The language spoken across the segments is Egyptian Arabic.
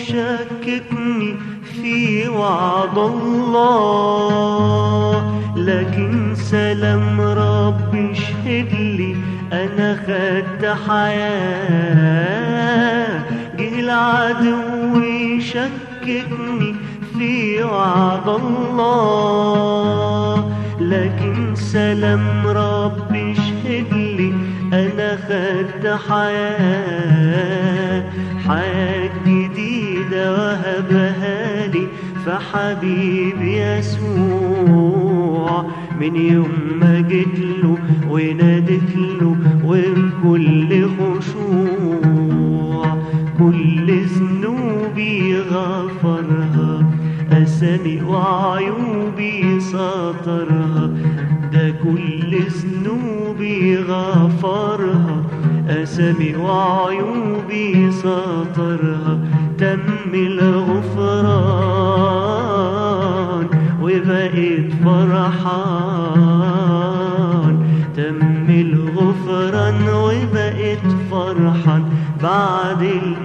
ويشككني في وعد الله لكن سلام ربي شهد لي انا خدت حياة جه العدو يشككني في وعد الله لكن سلام ربي شهد لي انا خدت حياة حياة جديدة وهبها لي فحبيبي يسوع من يوم ما جيت له وناديت له وبكل خشوع كل ذنوبي غفرها أسامي وعيوبي سطرها ده كل ذنوبي غفرها أسامي وعيوبي سطرها تم الغفران وبقيت فرحان تم الغفران وبقيت فرحان بعد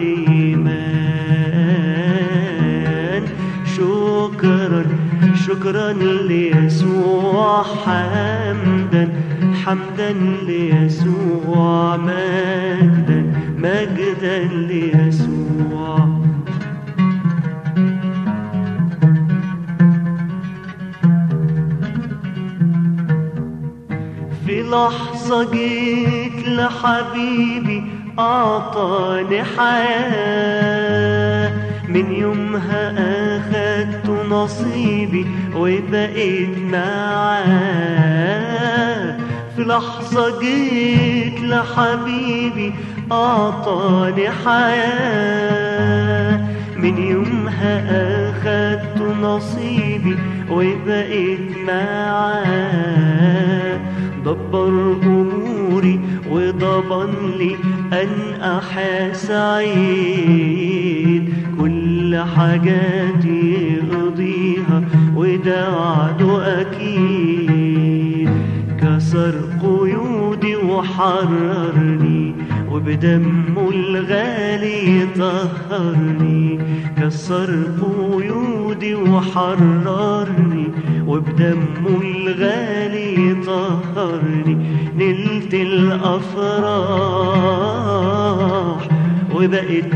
الإيمان شكرا شكرا ليسوع حمدا حمدا ليسوع مجدا مجدا ليسوع في لحظة جيت لحبيبي أعطاني حياة من يومها أخدت نصيبي وبقيت معاه في لحظة جيت لحبيبي أعطاني حياة من يومها أخدت نصيبي وبقيت معاه دبر أموري وضمن لي أن أحيا سعيد كل حاجاتي يقضيها وده وعده أكيد كسر قيودي وحررني وبدمه الغالي طهرني كسر قيودي وحررني وبدمه الغالي طهرني نلت الأفراح وبقيت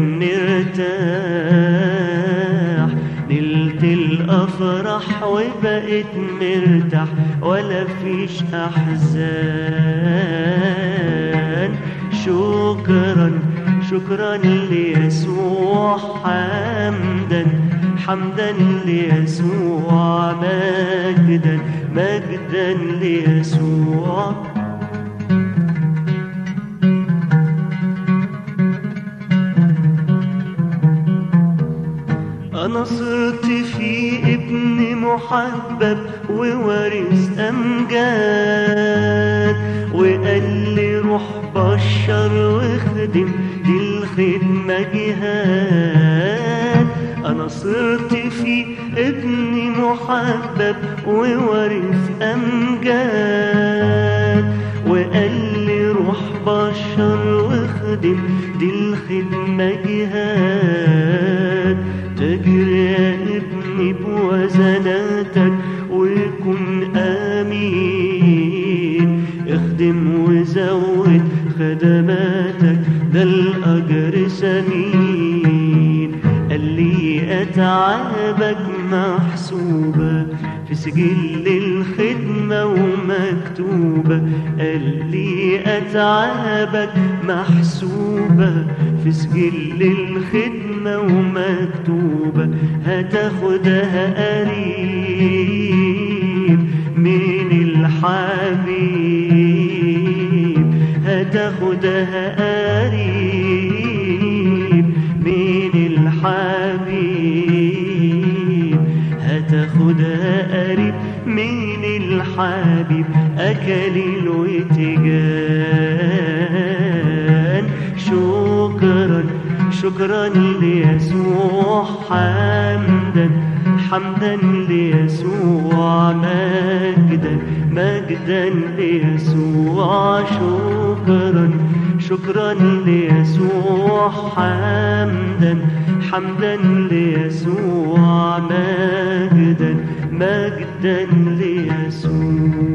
مرتاح نلت الأفراح وبقيت مرتاح ولا فيش أحزان شكرا شكرا ليسوع حمدا حمدا ليسوع مجدا مجدا ليسوع أنا صرت في ابن محبب ووارث أمجاد وقال لي روح بشر واخدم دي الخدمة جهاد أنا صرت في ابن محبب ووارث أمجاد وقال لي روح بشر واخدم دي الخدمة جهاد تجر يا ابني بوزناتك وكن امين اخدم وزود خدماتك ده الاجر سمين قال لي اتعابك محسوبه في سجل الخدمة ومكتوبة قال لي أتعابك محسوبة في سجل الخدمة ومكتوبة هتاخدها قريب من الحبيب هتاخدها قريب من الحبيب هتاخدها قريب من الحبيب أكل الوتجان شكرا شكرا ليسوع حمدا حمدا ليسوع مجدا مجدا ليسوع شكرا شكرا ليسوع حمدا حمدا ليسوع مجدا مجدا ليسوع